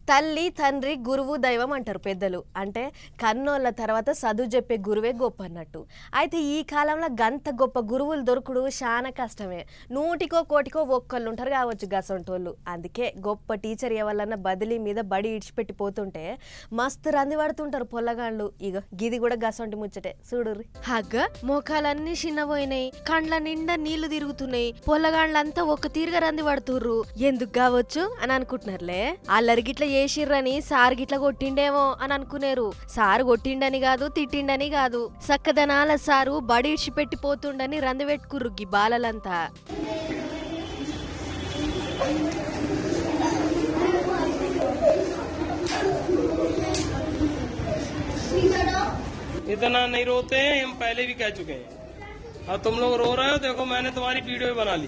తల్లి తండ్రి గురువు దైవం అంటారు పెద్దలు అంటే కన్నోళ్ళ తర్వాత చదువు చెప్పే గురువే గొప్ప అన్నట్టు అయితే ఈ కాలంలో గంత గొప్ప గురువులు దొరకడు చాలా కష్టమే నూటికో కోటికో ఒక్కళ్ళు ఉంటారు కావచ్చు గసంటోళ్ళు అందుకే గొప్ప టీచర్ ఎవరన్నా బదిలీ మీద బడి ఇడిచిపెట్టి పోతుంటే మస్తు రంది పడుతుంటారు పొల్లగాళ్ళు ఇగో గిది కూడా గసంటి ముచ్చటే చూడుర్రి హగ్గ మోకాలన్నీ చిన్నపోయినాయి కండ్ల నిండా నీళ్లు తిరుగుతున్నాయి పొల్లగాళ్ళంతా ఒక తీరుగా రంది పడుతుర్రు ఎందుకు కావచ్చు అని అనుకుంటున్నారులే అల్లరి గిట్ల చేసిర్రని సార్ గిట్ల కొట్టిండేమో అని అనుకునేరు సారు కొట్టిండని కాదు తిట్టిండని కాదు సక్కదనాల సారు బడి ఇడిచిపెట్టి పోతుండని రంది పెట్టుకుర్రు గీ బాలలంతా इतना नहीं रोते हैं हम पहले भी कह चुके हैं अब तुम लोग रो रहे हो देखो मैंने तुम्हारी वीडियो भी बना ली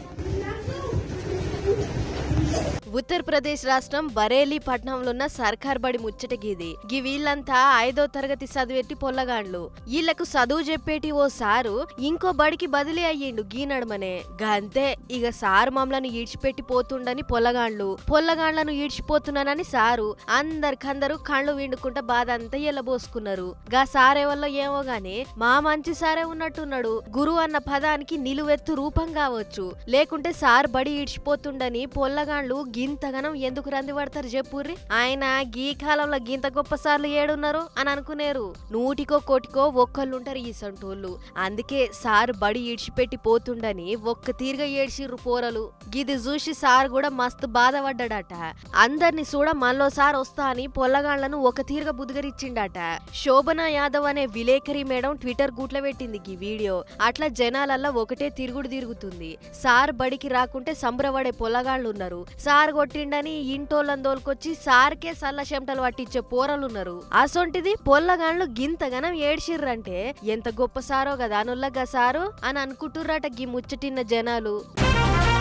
ఉత్తరప్రదేశ్ రాష్ట్రం బరేలీ పట్టణంలో ఉన్న సర్కార్ బడి ముచ్చట గీది గీ వీళ్ళంతా ఐదో తరగతి చదివేటి పొల్లగాండ్లు వీళ్ళకు చదువు చెప్పేటి ఓ సారు ఇంకో బడికి బదిలీ అయ్యిండు గీ నడమనే గంతే ఇక సారు మమ్మలను ఈడ్చిపెట్టి పోతుండని పొల్లగాండ్లు పొల్లగాండ్లను ఈడ్చిపోతున్నానని సారు అందరికందరూ కళ్ళు విండుకుంటా బాధ అంతా ఎల్లబోసుకున్నారు గా సారే వల్ల ఏమో గాని మా మంచి సారే ఉన్నట్టున్నాడు గురువు అన్న పదానికి నిలువెత్తు రూపం కావచ్చు లేకుంటే సార్ బడి ఈడ్చిపోతుండని పొల్లగాండ్లు గింతగనం ఎందుకు రంది పడతారు చెప్పుర్రి ఆయన గీ కాలంలో గింత గొప్ప సార్లు ఏడున్నారు అని అనుకునేరు నూటికో కోటికో ఒక్కళ్ళుంటారు ఈ సంటోళ్ళు అందుకే సార్ బడి ఈడ్చిపెట్టి పోతుండని ఒక్క తీరుగా ఏడ్చిర్రు పోరలు గిది చూసి సార్ కూడా మస్తు బాధపడ్డాడట అందరిని చూడ మళ్ళోసారి వస్తా అని పొల్లగాళ్లను ఒక తీరుగా బుద్గరిచ్చిండట శోభన యాదవ్ అనే విలేకరి మేడం ట్విట్టర్ గూట్ల పెట్టింది ఈ వీడియో అట్లా జనాలల్లా ఒకటే తిరుగుడు తిరుగుతుంది సార్ బడికి రాకుంటే సంబరపడే పొల్లగాళ్ళు ఉన్నారు సార్ కొట్టిండని ఇంటోళ్ళని తోలుకొచ్చి సార్కే సల్ల చెమటలు పట్టించే పోరలున్నారు అసొంటిది పొల్లగాళ్ళు గింతగనం ఏడ్చిర్రంటే ఎంత గొప్ప సారో కదా అనుల్లగా సారు అని అనుకుంటుర్రట గీ ముచ్చటిన్న జనాలు